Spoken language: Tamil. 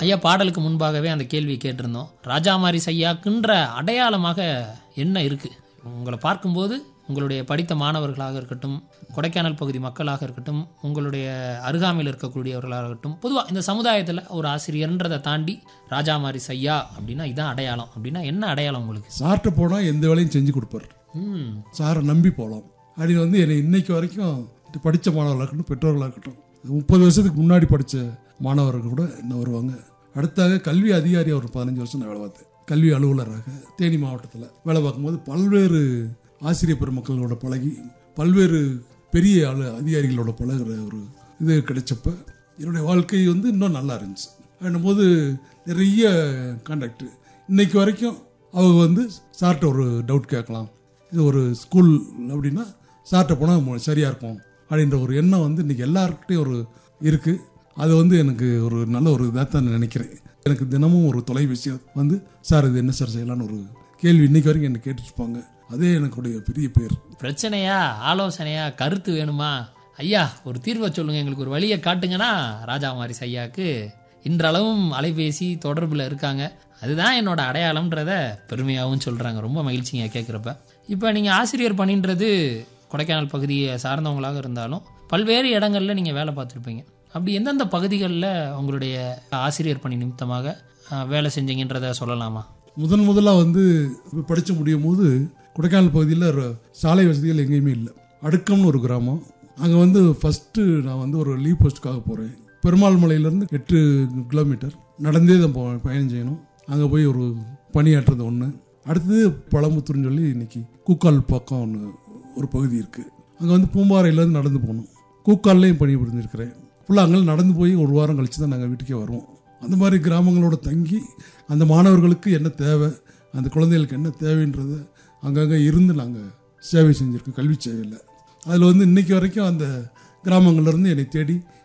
ஐயா பாடலுக்கு முன்பாகவே அந்த கேள்வியை கேட்டிருந்தோம் ராஜாமாரி சையாக்குன்ற அடையாளமாக என்ன இருக்கு உங்களை பார்க்கும்போது உங்களுடைய படித்த மாணவர்களாக இருக்கட்டும் கொடைக்கானல் பகுதி மக்களாக இருக்கட்டும் உங்களுடைய அருகாமையில் இருக்கக்கூடியவர்களாக இருக்கட்டும் பொதுவாக இந்த சமுதாயத்தில் ஒரு ஆசிரியர்ன்றதை தாண்டி ராஜாமாரி சையா அப்படின்னா இதான் அடையாளம் அப்படின்னா என்ன அடையாளம் உங்களுக்கு சார்ட்ட போனால் எந்த வேலையும் செஞ்சு கொடுப்பார் ம் சாரை நம்பி போகலாம் அப்படின்னு வந்து என்னை இன்னைக்கு வரைக்கும் படித்த மாணவர்களாக இருக்கட்டும் பெற்றோர்களாக இருக்கட்டும் முப்பது வருஷத்துக்கு முன்னாடி படித்த மாணவர்கள் கூட இன்னும் வருவாங்க அடுத்தாக கல்வி அதிகாரி ஒரு பதினஞ்சு வருஷம் நான் வேலை பார்த்தேன் கல்வி அலுவலராக தேனி மாவட்டத்தில் வேலை பார்க்கும்போது பல்வேறு ஆசிரியர் பெருமக்களோட பழகி பல்வேறு பெரிய ஆளு அதிகாரிகளோட பழகுற ஒரு இது கிடைச்சப்ப என்னுடைய வாழ்க்கை வந்து இன்னும் நல்லா இருந்துச்சு அப்படின்னும்போது நிறைய கான்டாக்ட் இன்னைக்கு வரைக்கும் அவங்க வந்து சார்கிட்ட ஒரு டவுட் கேட்கலாம் இது ஒரு ஸ்கூல் அப்படின்னா சார்கிட்ட போனால் சரியாக இருக்கும் அப்படின்ற ஒரு எண்ணம் வந்து இன்றைக்கி எல்லாருக்கிட்டையும் ஒரு இருக்குது அது வந்து எனக்கு ஒரு நல்ல ஒரு இதாக தான் நினைக்கிறேன் எனக்கு தினமும் ஒரு தொலைபேசி வந்து சார் இது என்ன சார் செய்யலாம்னு ஒரு கேள்வி இன்னைக்கு வரைக்கும் என்ன கேட்டுருப்பாங்க அதே எனக்குடைய பெரிய பேர் பிரச்சனையா ஆலோசனையா கருத்து வேணுமா ஐயா ஒரு தீர்வை சொல்லுங்க எங்களுக்கு ஒரு வழியை காட்டுங்கன்னா ராஜாமாரி ஐயாக்கு இன்றளவும் அலைபேசி தொடர்பில் இருக்காங்க அதுதான் என்னோட அடையாளம்ன்றத பெருமையாகவும் சொல்கிறாங்க ரொம்ப மகிழ்ச்சிங்க கேட்குறப்ப இப்போ நீங்கள் ஆசிரியர் பணின்றது கொடைக்கானல் பகுதியை சார்ந்தவங்களாக இருந்தாலும் பல்வேறு இடங்களில் நீங்கள் வேலை பார்த்துருப்பீங்க அப்படி எந்தெந்த பகுதிகளில் உங்களுடைய ஆசிரியர் பணி நிமித்தமாக அஹ், வேலை செஞ்சீங்கன்றத சொல்லலாமா முதன் முதலாக வந்து படித்து முடியும் போது கொடைக்கானல் பகுதியில் ர- சாலை வசதிகள் எங்கேயுமே இல்லை அடுக்கம்னு ஒரு கிராமம் அங்கே வந்து ஃபஸ்ட்டு நான் வந்து ஒரு லீவ் போஸ்ட்டுக்காக போகிறேன் பெருமாள் மலையிலேருந்து எட்டு கிலோமீட்டர் நடந்தே தான் போ பயணம் செய்யணும் அங்கே போய் ஒரு பணியாற்றுறது ஒன்று அடுத்தது பழமுத்தூர்னு சொல்லி இன்னைக்கு கூக்கால் பக்கம் ஒன்று ஒரு பகுதி இருக்குது அங்கே வந்து பூம்பாறையிலேருந்து நடந்து போகணும் கூக்கால்லையும் பணி புரிஞ்சிருக்கிறேன் ஃபுல்லாக அங்கே நடந்து போய் ஒரு வாரம் கழித்து தான் நாங்கள் வீட்டுக்கே வருவோம் அந்த மாதிரி கிராமங்களோட தங்கி அந்த மாணவர்களுக்கு என்ன தேவை அந்த குழந்தைகளுக்கு என்ன தேவைன்றத அங்கங்கே இருந்து நாங்கள் சேவை செஞ்சுருக்கோம் கல்வி சேவையில் அதில் வந்து இன்னைக்கு வரைக்கும் அந்த கிராமங்கள்லேருந்து என்னை தேடி